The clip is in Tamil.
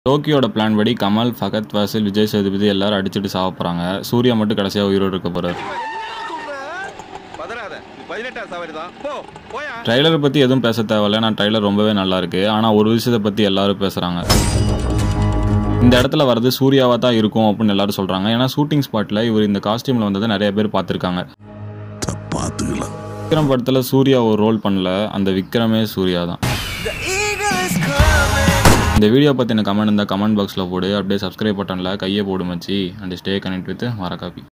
டோக்கியோட பிளான் படி கமல் ஃபகத் வாசில் விஜய் சேதுபதி எல்லாரும் அடிச்சுட்டு சாவ போகிறாங்க சூர்யா மட்டும் கடைசியாக உயிரோடு இருக்க போகிறார் பதறாத இது பதினெட்டாம் சவாரி தான் போ போயா ட்ரைலரை பற்றி எதுவும் பேச தேவையில்ல நான் ட்ரைலர் ரொம்பவே நல்லா இருக்கு ஆனால் ஒரு விஷயத்தை பற்றி எல்லாரும் பேசுகிறாங்க இந்த இடத்துல வர்றது சூர்யாவாக தான் இருக்கும் அப்படின்னு எல்லாரும் சொல்கிறாங்க ஏன்னா ஷூட்டிங் ஸ்பாட்டில் இவர் இந்த காஸ்டியூமில் வந்ததை நிறைய பேர் பார்த்துருக்காங்க பார்த்துக்கலாம் விக்ரம் படத்தில் சூர்யா ஒரு ரோல் பண்ணல அந்த விக்ரமே சூர்யா தான் இந்த வீடியோ பற்றின கமெண்ட் இருந்தால் கமெண்ட் பாக்ஸில் போடு அப்படியே சப்ஸ்கிரைப் பட்டனில் கையை போடு மச்சி அண்ட் ஸ்டே கனெக்ட் வித் மரக்காப்பி